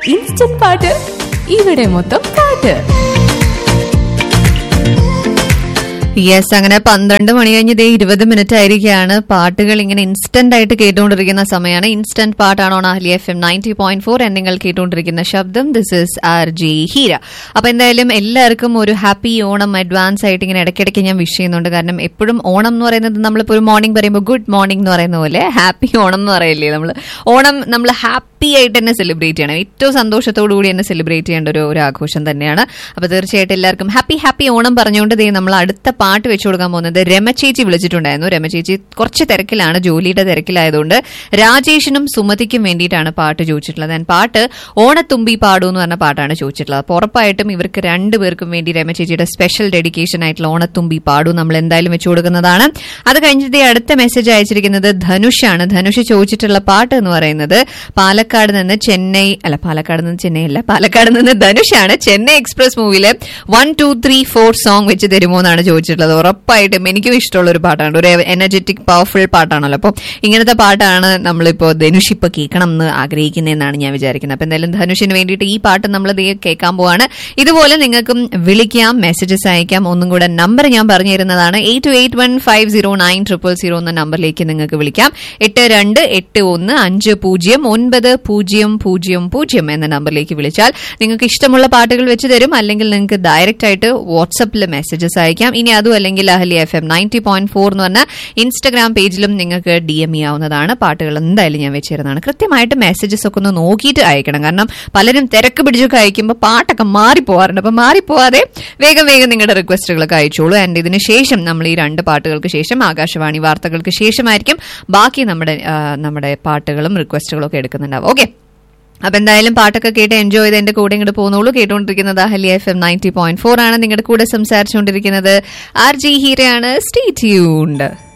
instant പാട്ട് ഇവിടെ മൊത്തം പാട്ട് യെസ് അങ്ങനെ പന്ത്രണ്ട് മണി കഴിഞ്ഞ് ഇതേ ഇരുപത് മിനിറ്റ് ആയിരിക്കുകയാണ് പാട്ടുകൾ ഇങ്ങനെ ഇൻസ്റ്റന്റ് ആയിട്ട് കേട്ടുകൊണ്ടിരിക്കുന്ന സമയമാണ് ഇൻസ്റ്റന്റ് പാട്ടാണോ Ahalia F M ninety point four നിങ്ങൾ കേട്ടുകൊണ്ടിരിക്കുന്ന ശബ്ദം this is R G Heera അപ്പൊ എന്തായാലും എല്ലാവർക്കും ഒരു ഹാപ്പി ഓണം അഡ്വാൻസ് ആയിട്ട് ഇങ്ങനെ ഇടയ്ക്കിടയ്ക്ക് ഞാൻ വിഷ് ചെയ്യുന്നുണ്ട് കാരണം എപ്പോഴും ഓണം എന്ന് പറയുന്നത് നമ്മളിപ്പോൾ ഒരു മോർണിംഗ് പറയുമ്പോൾ ഗുഡ് മോർണിംഗ് എന്ന് പറയുന്ന പോലെ ഹാപ്പി ഓണം എന്ന് പറയില്ലേ നമ്മൾ ഓണം നമ്മൾ ഹാപ്പി ആയിട്ട് തന്നെ സെലിബ്രേറ്റ് ചെയ്യണം ഏറ്റവും സന്തോഷത്തോടു കൂടി തന്നെ സെലിബ്രേറ്റ് ചെയ്യേണ്ട ഒരു ഒരു ആഘോഷം തന്നെയാണ് അപ്പൊ തീർച്ചയായിട്ടും എല്ലാവർക്കും ഹാപ്പി ഹാപ്പി ഓണം പറഞ്ഞുകൊണ്ട് ദേ നമ്മൾ അടുത്ത പാട്ട് വെച്ചു കൊടുക്കാൻ പോകുന്നത് രമചേച്ചി വിളിച്ചിട്ടുണ്ടായിരുന്നു രമചേച്ചി കുറച്ച് തിരക്കിലാണ് ജോലിയുടെ തിരക്കിലായതുകൊണ്ട് രാജേഷിനും സുമതിക്കും വേണ്ടിയിട്ടാണ് പാട്ട് ചോദിച്ചിട്ടുള്ളത് ഞാൻ പാട്ട് ഓണത്തുമ്പി പാടൂ എന്ന് പറഞ്ഞ പാട്ടാണ് ചോദിച്ചിട്ടുള്ളത് അപ്പൊ ഉറപ്പായിട്ടും ഇവർക്ക് രണ്ടുപേർക്കും വേണ്ടി രമചേച്ചിയുടെ സ്പെഷ്യൽ ഡെഡിക്കേഷൻ ആയിട്ടുള്ള ഓണത്തുമ്പി പാടൂ നമ്മൾ എന്തായാലും വെച്ചു കൊടുക്കുന്നതാണ് അത് കഴിഞ്ഞിട്ട് ഈ അടുത്ത മെസ്സേജ് അയച്ചിരിക്കുന്നത് ധനുഷാണ് ധനുഷ് ചോദിച്ചിട്ടുള്ള പാട്ട് എന്ന് പറയുന്നത് പാലക്കാട് നിന്ന് ചെന്നൈ അല്ല പാലക്കാട് നിന്ന് ചെന്നൈ അല്ല പാലക്കാട് നിന്ന് ധനുഷാണ് ചെന്നൈ എക്സ്പ്രസ് മൂവിയിലെ one two three four song വെച്ച് തരുമോ എന്നാണ് ചോദിച്ചിട്ടുള്ളത് ഉറപ്പായിട്ടും എനിക്കും ഇഷ്ടമുള്ള ഒരു പാട്ടാണ് ഒരു എനർജറ്റിക് പവർഫുൾ പാട്ടാണല്ലോ അപ്പോൾ ഇങ്ങനത്തെ പാട്ടാണ് നമ്മളിപ്പോൾ ധനുഷ് ഇപ്പൊ കേൾക്കണം എന്ന് ആഗ്രഹിക്കുന്നതെന്നാണ് ഞാൻ വിചാരിക്കുന്നത് അപ്പൊ എന്തായാലും ധനുഷിന് വേണ്ടിയിട്ട് ഈ പാട്ട് നമ്മൾ കേൾക്കാൻ പോവാണ് ഇതുപോലെ നിങ്ങൾക്കും വിളിക്കാം മെസ്സേജസ് അയക്കാം ഒന്നും കൂടെ നമ്പർ ഞാൻ പറഞ്ഞു തരുന്നതാണ് eight two eight one five zero nine triple zero എന്ന നമ്പറിലേക്ക് നിങ്ങൾക്ക് വിളിക്കാം എട്ട് രണ്ട് എട്ട് ഒന്ന് അഞ്ച് പൂജ്യം ഒൻപത് പൂജ്യം പൂജ്യം പൂജ്യം എന്ന നമ്പറിലേക്ക് വിളിച്ചാൽ നിങ്ങൾക്ക് ഇഷ്ടമുള്ള പാട്ടുകൾ വെച്ച് തരും അല്ലെങ്കിൽ നിങ്ങൾക്ക് ഡയറക്റ്റ് ആയിട്ട് വാട്സപ്പിൽ മെസ്സേജസ് അയക്കാം ഇനി അതും അല്ലെങ്കിൽ Ahalia F M ninety point four എന്ന് പറഞ്ഞ ഇൻസ്റ്റഗ്രാം പേജിലും നിങ്ങൾക്ക് ഡി എം ചെയ്യാവുന്നതാണ് പാട്ടുകൾ എന്തായാലും ഞാൻ വെച്ചിരുന്നതാണ് കൃത്യമായിട്ട് മെസ്സേജസ് ഒക്കെ ഒന്ന് നോക്കിയിട്ട് അയക്കണം കാരണം പലരും തിരക്ക് പിടിച്ചൊക്കെ അയക്കുമ്പോൾ പാട്ടൊക്കെ മാറിപ്പോവാറുണ്ട് അപ്പൊ മാറിപ്പോവാതെ വേഗം വേഗം നിങ്ങളുടെ റിക്വസ്റ്റുകളൊക്കെ അയച്ചോളൂ ആൻഡ് ഇതിന് ശേഷം നമ്മൾ ഈ രണ്ട് പാട്ടുകൾക്ക് ശേഷം ആകാശവാണി വാർത്തകൾക്ക് ശേഷമായിരിക്കും ബാക്കി നമ്മുടെ ആ, നമ്മുടെ പാട്ടുകളും റിക്വസ്റ്റുകളും ഒക്കെ എടുക്കുന്നുണ്ടാവും ഓക്കെ അപ്പൊ എന്തായാലും പാട്ടൊക്കെ കേട്ട് എൻജോയ് ചെയ്ത് എന്റെ കൂടെ ഇങ്ങോട്ട് പോകുന്നുള്ളൂ കേട്ടുകൊണ്ടിരിക്കുന്നത് Ahalia F M ninety point four ആണ് നിങ്ങളുടെ കൂടെ സംസാരിച്ചുകൊണ്ടിരിക്കുന്നത് ആർ ജി ഹീരയാണ് സ്റ്റേ ട്യൂൺഡ്